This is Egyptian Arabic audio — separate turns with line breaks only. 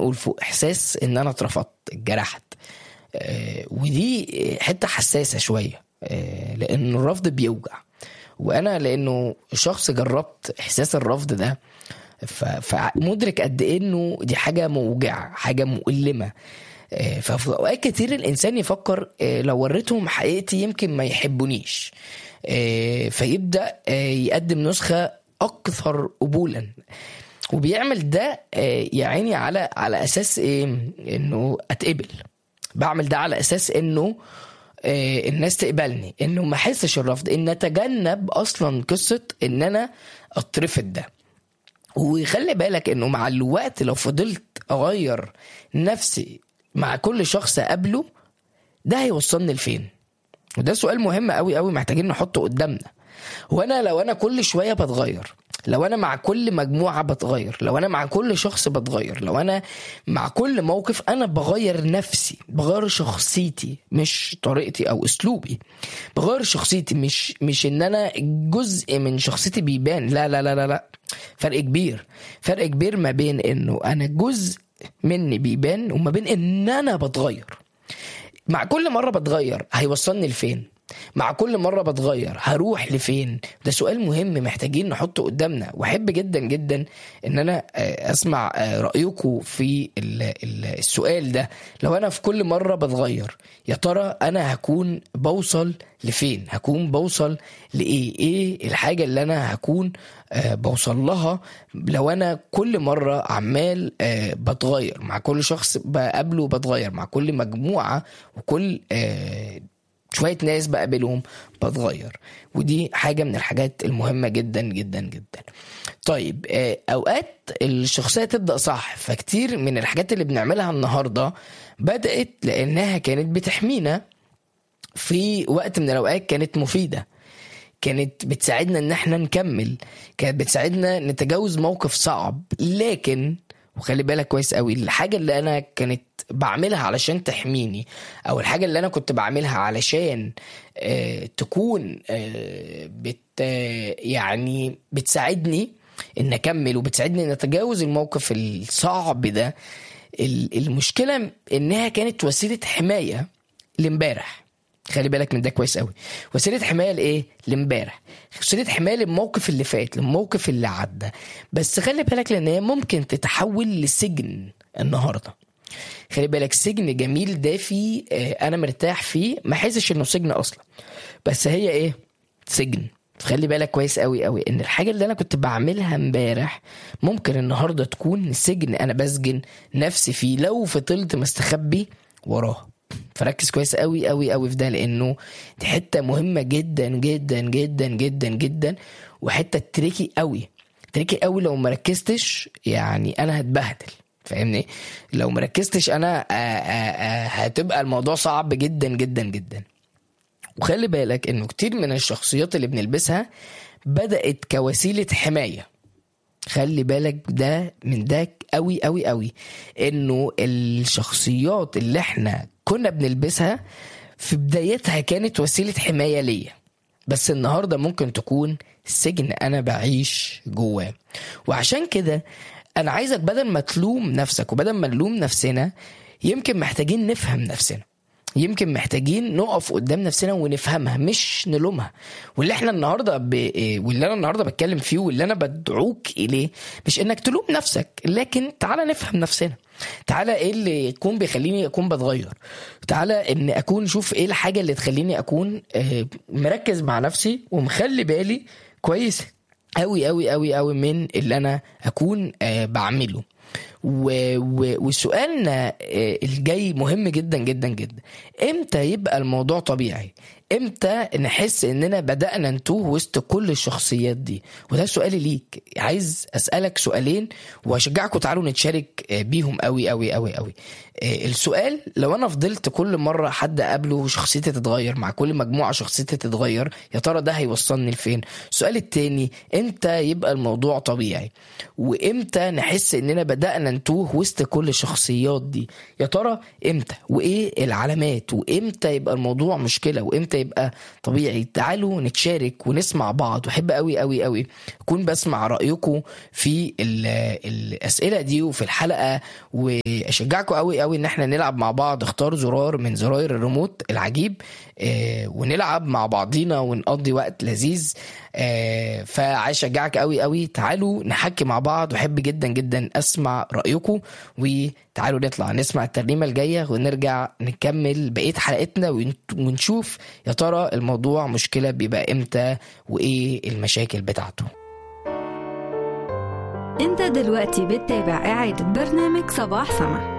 نقول فوق احساس ان انا اترفضت اتجرحت آه، ودي حته حساسه شويه آه، لان الرفض بيوجع وانا لانه شخص جربت احساس الرفض ده ف- فمدرك قد ايه انه دي حاجه موجعه حاجه مؤلمه آه، ففي اوقات كتير الانسان يفكر آه، لو وريتهم حقيقتي يمكن ما يحبونيش آه، فيبدا آه، يقدم نسخه اكثر قبولا وبيعمل ده آه، يا عيني على على اساس ايه انه اتقبل بعمل ده على اساس انه آه، الناس تقبلني انه ما احسش الرفض ان اتجنب اصلا قصه ان انا اترفض ده وخلي بالك انه مع الوقت لو فضلت اغير نفسي مع كل شخص اقابله ده هيوصلني لفين وده سؤال مهم قوي قوي محتاجين نحطه قدامنا وانا لو انا كل شويه بتغير لو انا مع كل مجموعه بتغير لو انا مع كل شخص بتغير لو انا مع كل موقف انا بغير نفسي بغير شخصيتي مش طريقتي او اسلوبي بغير شخصيتي مش مش ان انا جزء من شخصيتي بيبان لا لا لا لا لا فرق كبير فرق كبير ما بين انه انا جزء مني بيبان وما بين ان انا بتغير مع كل مرة بتغير هيوصلني لفين مع كل مرة بتغير هروح لفين ده سؤال مهم محتاجين نحطه قدامنا واحب جدا جدا ان انا آه، اسمع آه، رأيكم في ال- ال- السؤال ده لو انا في كل مرة بتغير يا ترى انا هكون بوصل لفين هكون بوصل لايه ايه الحاجة اللي انا هكون آه، بوصل لها لو انا كل مرة عمال آه، بتغير مع كل شخص بقابله بتغير مع كل مجموعة وكل آه، شوية ناس بقابلهم بتغير ودي حاجة من الحاجات المهمة جدا جدا جدا طيب آه، أوقات الشخصية تبدأ صح فكتير من الحاجات اللي بنعملها النهاردة بدأت لأنها كانت بتحمينا في وقت من الأوقات كانت مفيدة كانت بتساعدنا ان احنا نكمل كانت بتساعدنا نتجاوز موقف صعب لكن وخلي بالك كويس قوي الحاجه اللي انا كانت بعملها علشان تحميني او الحاجه اللي انا كنت بعملها علشان آه تكون آه بت آه يعني بتساعدني ان اكمل وبتساعدني ان اتجاوز الموقف الصعب ده ال- المشكله انها كانت وسيله حمايه لامبارح خلي بالك من ده كويس قوي وسيله حمايه لايه لامبارح وسيله حمايه للموقف اللي فات للموقف اللي عدى بس خلي بالك لان هي ممكن تتحول لسجن النهارده خلي بالك سجن جميل دافي آه، انا مرتاح فيه ما احسش انه سجن اصلا بس هي ايه سجن خلي بالك كويس قوي قوي ان الحاجه اللي انا كنت بعملها امبارح ممكن النهارده تكون سجن انا بسجن نفسي فيه لو فضلت مستخبي وراه فركز كويس قوي قوي قوي في ده لانه دي حته مهمه جدا جدا جدا جدا جدا وحته تريكي قوي تريكي قوي لو ما ركزتش يعني انا هتبهدل فاهمني لو ما ركزتش انا آآ آآ هتبقى الموضوع صعب جدا جدا جدا وخلي بالك انه كتير من الشخصيات اللي بنلبسها بدأت كوسيلة حماية خلي بالك ده من ده قوي قوي قوي انه الشخصيات اللي احنا كنا بنلبسها في بدايتها كانت وسيلة حماية ليا بس النهاردة ممكن تكون سجن انا بعيش جواه وعشان كده انا عايزك بدل ما تلوم نفسك وبدل ما نلوم نفسنا يمكن محتاجين نفهم نفسنا يمكن محتاجين نقف قدام نفسنا ونفهمها مش نلومها واللي احنا النهارده ب... واللي انا النهارده بتكلم فيه واللي انا بدعوك اليه مش انك تلوم نفسك لكن تعالى نفهم نفسنا تعالى ايه اللي يكون بيخليني اكون بتغير تعالى ان اكون شوف ايه الحاجه اللي تخليني اكون آه، مركز مع نفسي ومخلي بالي كويس قوي قوي قوي قوي من اللي انا اكون آه، بعمله و... و... وسؤالنا آه، الجاي مهم جدا جدا جدا امتى يبقى الموضوع طبيعي امتى نحس اننا بدأنا نتوه وسط كل الشخصيات دي وده سؤالي ليك عايز اسألك سؤالين واشجعكم تعالوا نتشارك آه، بيهم قوي قوي قوي قوي آه، السؤال لو انا فضلت كل مرة حد اقابله شخصيتي تتغير مع كل مجموعة شخصيتي تتغير يا ترى ده هيوصلني لفين السؤال التاني امتى يبقى الموضوع طبيعي وامتى نحس اننا بدأنا نتوه وسط كل الشخصيات دي يا ترى امتى وايه العلامات وامتى يبقى الموضوع مشكله وامتى يبقى طبيعي تعالوا نتشارك ونسمع بعض واحب قوي قوي قوي اكون بسمع رايكم في ال- الاسئله دي وفي الحلقه واشجعكم قوي قوي ان احنا نلعب مع بعض اختار زرار من زراير الريموت العجيب آه، ونلعب مع بعضينا ونقضي وقت لذيذ آه، فعايز اشجعك قوي قوي تعالوا نحكي مع بعض واحب جدا جدا اسمع رايكم وتعالوا نطلع نسمع الترنيمه الجايه ونرجع نكمل بقيه حلقتنا ونت- ونشوف يا ترى الموضوع مشكله بيبقى امتى وايه المشاكل بتاعته
انت دلوقتي بتتابع اعادة برنامج صباح سما